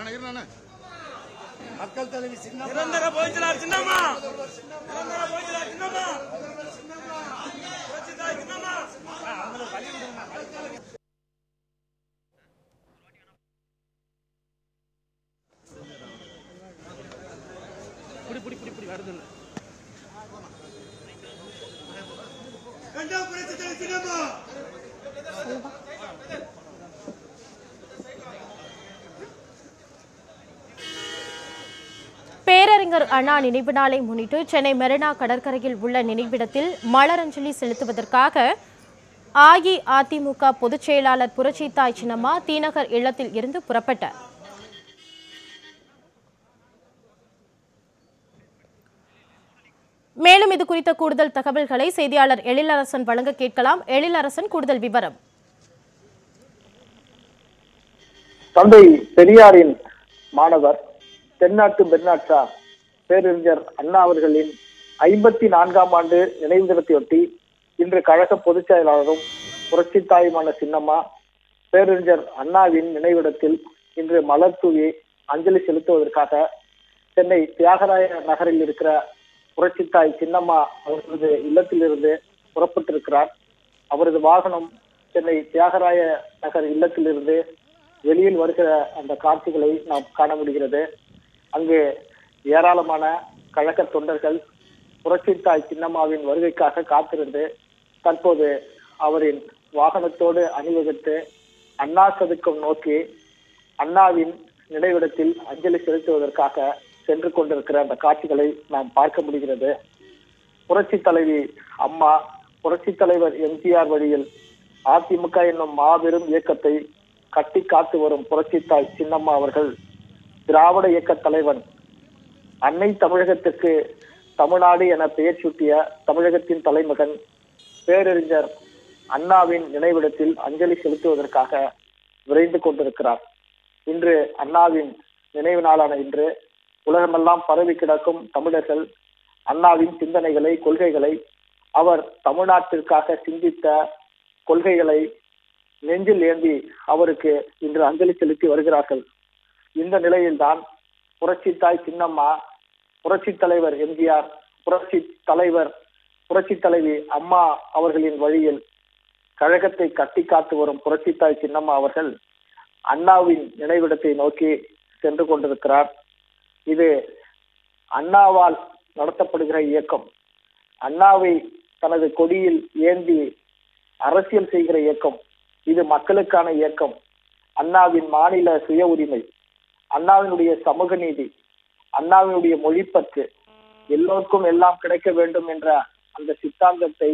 மக்கள் தலைவி சின்ன நிரந்தர போயிச்சலார் சின்னம்மா நிரந்தர போயிச்சலார் சின்னம்மா புரட்சித்தாய் சின்னம்மா கண்டா புரட்சித்தலை சின்னம்மா பேரறிஞர் அண்ணா நினைவு நாளை முன்னிட்டு சென்னை மெரினா கடற்கரையில் உள்ள நினைவிடத்தில் மலரஞ்சலி செலுத்துவதற்காக அஇஅதிமுக பொதுச் செயலாளர் புரட்சித்தாய் சின்னம்மா தீநகர் இல்லத்தில் இருந்து புறப்பட்டார் மேலும் இது குறித்த கூடுதல் தகவல்களை செய்தியாளர் எழிலரசன் வழங்க கேட்கலாம் எழிலரசன் கூடுதல் விவரம் தந்தை பெரியாரின் மாணவர் தென்னாட்டு பெர்னாட்சா பேரறிஞர் அண்ணா அவர்களின் ஐம்பத்தி நான்காம் ஆண்டு நினைவு தினத்தையொட்டி இன்று கழக பொதுச் செயலாளரும் புரட்சி தாயுமான சின்னம்மா பேரறிஞர் அண்ணாவின் நினைவிடத்தில் இன்று மலர் தூவி அஞ்சலி செலுத்துவதற்காக சென்னை தியாகராய நகரில் இருக்கிற புரட்சித்தாய் சின்னம்மா அவர்களது இல்லத்திலிருந்து புறப்பட்டிருக்கிறார் அவரது வாகனம் சென்னை தியாகராய நகர் இல்லத்திலிருந்து வெளியில் வருகிற அந்த காட்சிகளை நாம் காண முடிகிறது அங்கு ஏராளமான கழக தொண்டர்கள் புரட்சித்தாய் சின்னம்மாவின் வருகைக்காக காத்திருந்து தற்போது அவரின் வாகனத்தோடு அணிவகுத்து அண்ணா சதுக்கம் நோக்கி அண்ணாவின் நினைவிடத்தில் அஞ்சலி செலுத்துவதற்காக சென்று கொண்டிருக்கிற அந்த காட்சிகளை நாம் பார்க்க முடிகிறது புரட்சி தலைவி அம்மா புரட்சி தலைவர் எம்ஜிஆர் வழியில் அதிமுக என்னும் மாபெரும் இயக்கத்தை கட்டி காத்து வரும் புரட்சித்தாய் சின்னம்மா அவர்கள் திராவிட இயக்க தலைவன் அன்னை தமிழகத்திற்கு தமிழ்நாடு என பெயர் சூட்டிய தமிழகத்தின் தலைமகன் பேரறிஞர் அண்ணாவின் நினைவிடத்தில் அஞ்சலி செலுத்துவதற்காக விரைந்து கொண்டிருக்கிறார் இன்று அண்ணாவின் நினைவு நாளான இன்று உலகமெல்லாம் பரவி கிடக்கும் தமிழர்கள் அண்ணாவின் சிந்தனைகளை கொள்கைகளை அவர் தமிழ்நாட்டிற்காக சிந்தித்த கொள்கைகளை நெஞ்சில் ஏந்தி அவருக்கு இன்று அஞ்சலி செலுத்தி வருகிறார்கள் இந்த நிலையில்தான் புரட்சி தாய் சின்னம்மா புரட்சி தலைவர் எம்ஜிஆர் புரட்சி தலைவர் புரட்சி தலைவி அம்மா அவர்களின் வழியில் கழகத்தை கட்டி காத்து வரும் புரட்சி தாய் சின்னம்மா அவர்கள் அண்ணாவின் நினைவிடத்தை நோக்கி சென்று கொண்டிருக்கிறார் இது அண்ணாவால் நடத்தப்படுகிற இயக்கம் அண்ணாவை தனது கொடியில் ஏந்தி அரசியல் செய்கிற இயக்கம் இது மக்களுக்கான இயக்கம் அண்ணாவின் மாநில சுய உரிமை அண்ணாவினுடைய சமூக நீதி அண்ணாவினுடைய மொழிப்பற்று எல்லோருக்கும் எல்லாம் கிடைக்க வேண்டும் என்ற அந்த சித்தாந்தத்தை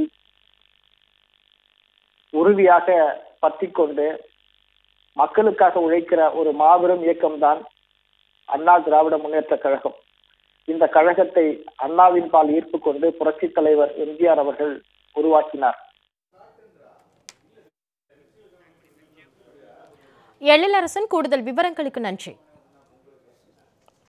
உறுதியாக பற்றி கொண்டு மக்களுக்காக உழைக்கிற ஒரு மாபெரும் இயக்கம்தான் அண்ணா திராவிட முன்னேற்ற கழகம் இந்த கழகத்தை அண்ணாவின் பால் ஈர்ப்பு கொண்டு புரட்சி தலைவர் எம்ஜிஆர் அவர்கள் உருவாக்கினார் எழிலரசன் கூடுதல் விவரங்களுக்கு நன்றி